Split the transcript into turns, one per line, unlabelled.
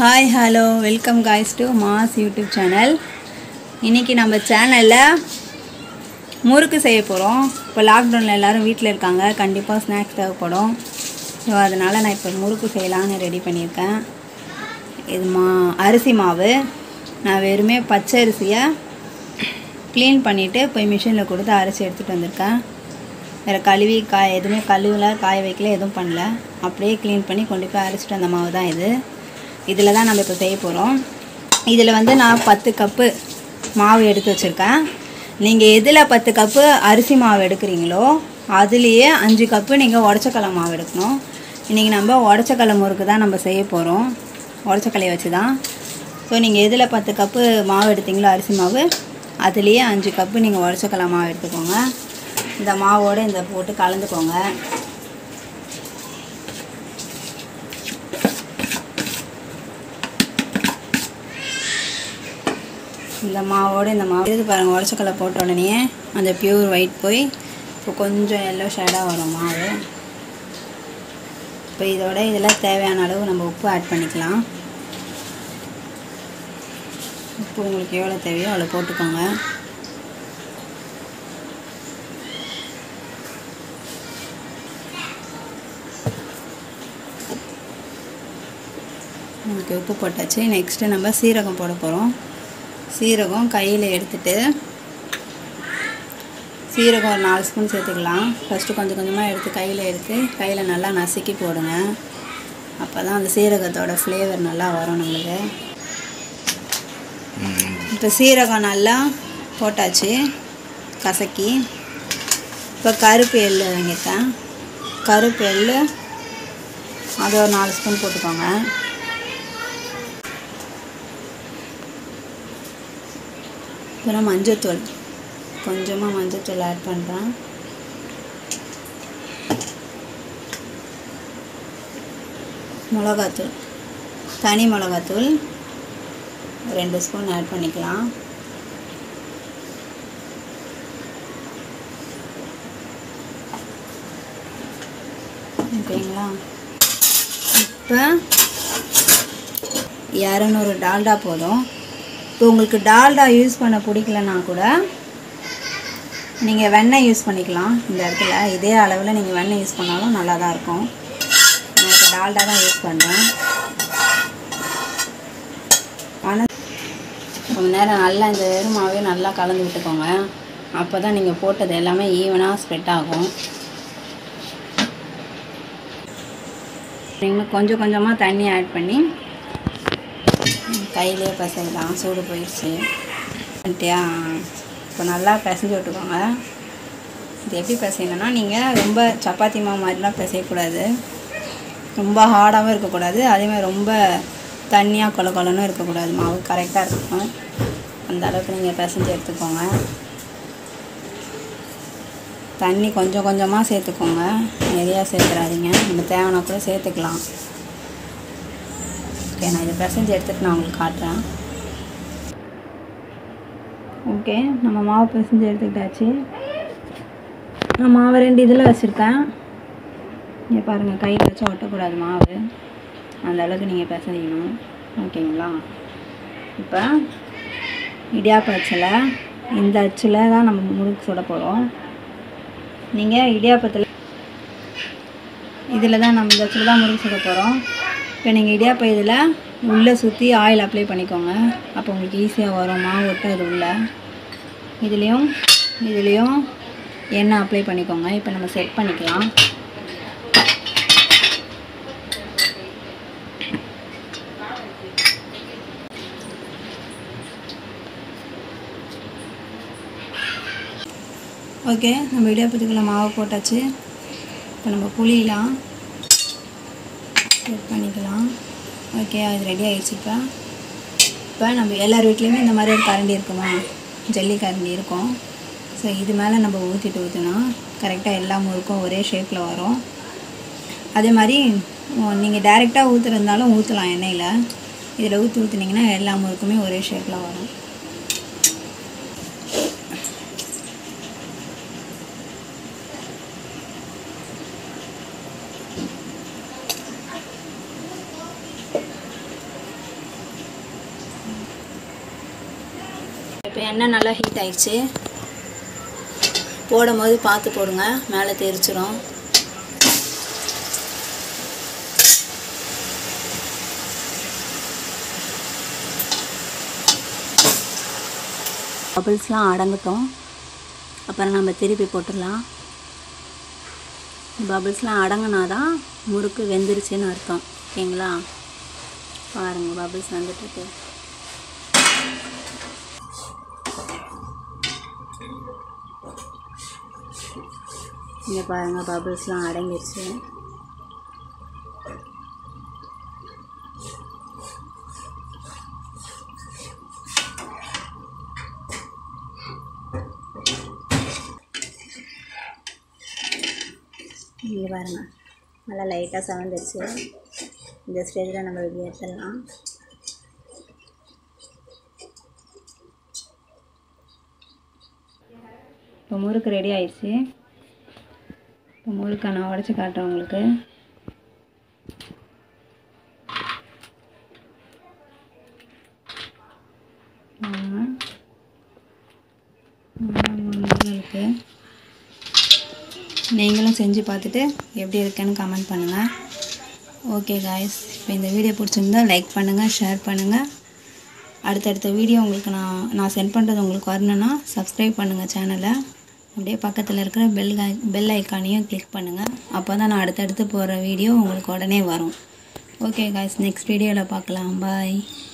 Hi hello welcome guys to mass YouTube channel இன்றைக்கி நம்ம சேனலில் முறுக்கு செய்ய போகிறோம் இப்போ லாக்டவுனில் எல்லோரும் வீட்டில் இருக்காங்க கண்டிப்பாக ஸ்நாக்ஸ் தேவைப்படும் ஸோ அதனால் நான் இப்போ முறுக்கு செய்யலான்னு ரெடி பண்ணியிருக்கேன் இது மா அரிசி மாவு நான் வெறுமே பச்சை அரிசியை க்ளீன் பண்ணிவிட்டு போய் மிஷினில் கொடுத்து அரிசி எடுத்துகிட்டு வந்திருக்கேன் வேறு கழுவி காய எதுவுமே கழுவல காய வைக்கல எதுவும் பண்ணல அப்படியே க்ளீன் பண்ணி கொண்டு போய் அரைச்சிட்டு வந்த மாவு தான் இது இதில் தான் நம்ம இப்போ செய்ய போகிறோம் இதில் வந்து நான் பத்து கப்பு மாவு எடுத்து வச்சுருக்கேன் நீங்கள் எதில் பத்து கப்பு அரிசி மாவு எடுக்கிறீங்களோ அதுலேயே அஞ்சு கப்பு நீங்கள் உடச்சக்கடலை மாவு எடுக்கணும் இன்றைக்கி நம்ம உடச்சக்கடலை முறுக்கு தான் நம்ம செய்ய போகிறோம் உடச்சக்கலையை வச்சு தான் ஸோ நீங்கள் எதில் பத்து கப்பு மாவு எடுத்தீங்களோ அரிசி மாவு அதுலேயே அஞ்சு கப்பு நீங்கள் உடச்சக்கடலை மாவு எடுத்துக்கோங்க இந்த மாவோடு இந்த போட்டு கலந்துக்கோங்க இந்த மாவோடு இந்த மாவு இது பாருங்கள் உடச்சக்கடலை போட்ட உடனே அந்த பியூர் ஒயிட் போய் இப்போ கொஞ்சம் எல்லோ ஷேடாக வரும் மாவு இப்போ இதோட இதில் தேவையான அளவு நம்ம உப்பு ஆட் பண்ணிக்கலாம் உப்பு உங்களுக்கு எவ்வளோ தேவையோ அவ்வளோ போட்டுக்கோங்க நமக்கு உப்பு போட்டாச்சு நெக்ஸ்ட்டு நம்ம சீரகம் போட போகிறோம் சீரகம் கையில் எடுத்துட்டு சீரகம் ஒரு நாலு ஸ்பூன் சேர்த்துக்கலாம் ஃபஸ்ட்டு கொஞ்சம் கொஞ்சமாக எடுத்து கையில் எடுத்து கையில் நல்லா நசுக்கி போடுங்க அப்போ தான் அந்த சீரகத்தோட ஃப்ளேவர் நல்லா வரும் நம்மளுக்கு இப்போ சீரகம் நல்லா போட்டாச்சு கசக்கி இப்போ கருப்பு எள்ளு வாங்கியிருக்கேன் கருப்பு எள்ளு அது ஒரு நாலு ஸ்பூன் போட்டுக்கோங்க அப்புறம் மஞ்சத்தூள் கொஞ்சமாக மஞ்சத்தூள் ஆட் பண்ணுறேன் மிளகாத்தூள் தனி மிளகாத்தூள் ரெண்டு ஸ்பூன் ஆட் பண்ணிக்கலாம் ஓகேங்களா இப்போ இரநூறு டால்டா போதும் இப்போ உங்களுக்கு டால்டா யூஸ் பண்ண பிடிக்கலனா கூட நீங்கள் வெண்ணெய் யூஸ் பண்ணிக்கலாம் இந்த இடத்துல இதே அளவில் நீங்கள் வெண்ணெய் யூஸ் பண்ணாலும் நல்லா தான் இருக்கும் நான் இப்போ டால்டா தான் யூஸ் பண்ணுறேன் ஆனால் கொஞ்ச நேரம் நல்லா இந்த வெறுமாவே நல்லா கலந்து விட்டுக்கோங்க அப்போ தான் நீங்கள் போட்டது எல்லாமே ஈவனாக ஸ்ப்ரெட் ஆகும் நீங்கள் கொஞ்சம் கொஞ்சமாக தண்ணி ஆட் பண்ணி கையிலே பசையலாம் சூடு போயிடுச்சு வந்துட்டியா இப்போ நல்லா பிசைஞ்சு விட்டுக்கோங்க இது எப்படி பிசையணும்னா நீங்கள் ரொம்ப சப்பாத்தி மாவு மாதிரிலாம் பிசையக்கூடாது ரொம்ப ஹார்டாகவும் இருக்கக்கூடாது அதேமாதிரி ரொம்ப தண்ணியாக கொல கொலன்னு இருக்கக்கூடாது மாவு கரெக்டாக இருக்கணும் அந்த அளவுக்கு நீங்கள் பிசைஞ்சு எடுத்துக்கோங்க தண்ணி கொஞ்சம் கொஞ்சமாக சேர்த்துக்கோங்க நிறையா சேர்த்துறாதீங்க நம்ம தேவைன்னா கூட சேர்த்துக்கலாம் ஓகே நான் இதை பிசைஞ்சு எடுத்துகிட்டு நான் உங்களுக்கு காட்டுறேன் ஓகே நம்ம மாவு பிசைஞ்சு எடுத்துக்கிட்டாச்சு நான் மாவை ரெண்டு இதில் வச்சுருக்கேன் இங்கே பாருங்கள் கையில் வச்சு ஒட்டக்கூடாது மாவு அந்த அளவுக்கு நீங்கள் பிசையணும் ஓகேங்களா இப்போ இடியாப்ப அச்சில் இந்த அச்சில் தான் நம்ம முறுக்கு சுட போகிறோம் நீங்கள் இடியாப்பத்தில் இதில் தான் நம்ம இந்த அச்சில் தான் முறுக்கு சுட போகிறோம் இப்போ நீங்கள் இடியாப்ப இதில் உள்ளே சுற்றி ஆயில் அப்ளை பண்ணிக்கோங்க அப்போ உங்களுக்கு ஈஸியாக வரும் மாவு ஒட்டாது உள்ளே இதுலேயும் இதுலேயும் எண்ணெய் அப்ளை பண்ணிக்கோங்க இப்போ நம்ம செட் பண்ணிக்கலாம் ஓகே நம்ம இடியாப்பத்துக்குள்ள மாவு போட்டாச்சு இப்போ நம்ம புளியலாம் செட் பண்ணிக்கலாம் ஓகே அது ரெடி ஆகிடுச்சு இப்போ இப்போ நம்ம எல்லார் வீட்லேயுமே இந்த மாதிரி ஒரு கரண்டி இருக்குமா ஜல்லி கரண்டி இருக்கும் ஸோ இது மேலே நம்ம ஊற்றிட்டு ஊற்றினா கரெக்டாக எல்லா முறுக்கும் ஒரே ஷேப்பில் வரும் அதே மாதிரி நீங்கள் டைரெக்டாக ஊற்றுறதுனாலும் ஊற்றலாம் எண்ணெயில் இதில் ஊற்றி ஊற்றுனீங்கன்னா எல்லா முறுக்குமே ஒரே ஷேப்பில் வரும் எண்ணெய் நல்லா ஹீட் ஆயிடுச்சு போடும்போது பார்த்து போடுங்க மேலே தெரிச்சிடும் பபிள்ஸ்லாம் அடங்கட்டும் அப்புறம் நம்ம திருப்பி போட்டுடலாம் பபிள்ஸ்லாம் அடங்கினா தான் முறுக்கு வெந்துருச்சுன்னு அர்த்தம் ஓகேங்களா பாருங்கள் பபிள்ஸ் வந்துட்டுருக்கு இங்கே பாருங்கள் பபிள்ஸ்லாம் அடங்கிருச்சு இங்கே பாருங்கள் நல்லா லைட்டாக சவந்துருச்சு இந்த ஸ்டேஜில் நம்ம இப்படி எடுத்துடலாம் இப்போ முறுக்கு ரெடி ஆயிடுச்சு இப்போ முறுக்கை நான் உடச்சி காட்டுறேன் உங்களுக்கு பாருங்க. நல்லா மூணு முறுக்கு இருக்கு நீங்களும் செஞ்சு பார்த்துட்டு எப்படி இருக்குன்னு கமெண்ட் பண்ணுங்கள் ஓகே காய்ஸ் இப்போ இந்த வீடியோ பிடிச்சிருந்தா லைக் பண்ணுங்கள் ஷேர் பண்ணுங்கள் அடுத்தடுத்த வீடியோ உங்களுக்கு நான் நான் சென்ட் பண்ணுறது உங்களுக்கு வரணுன்னா சப்ஸ்கிரைப் பண்ணுங்கள் சேனலை அப்படியே பக்கத்தில் இருக்கிற பெல் பெல் ஐக்கானையும் கிளிக் பண்ணுங்கள் அப்போ தான் நான் அடுத்தடுத்து போகிற வீடியோ உங்களுக்கு உடனே வரும் ஓகே காய்ஸ் நெக்ஸ்ட் வீடியோவில் பார்க்கலாம் பாய்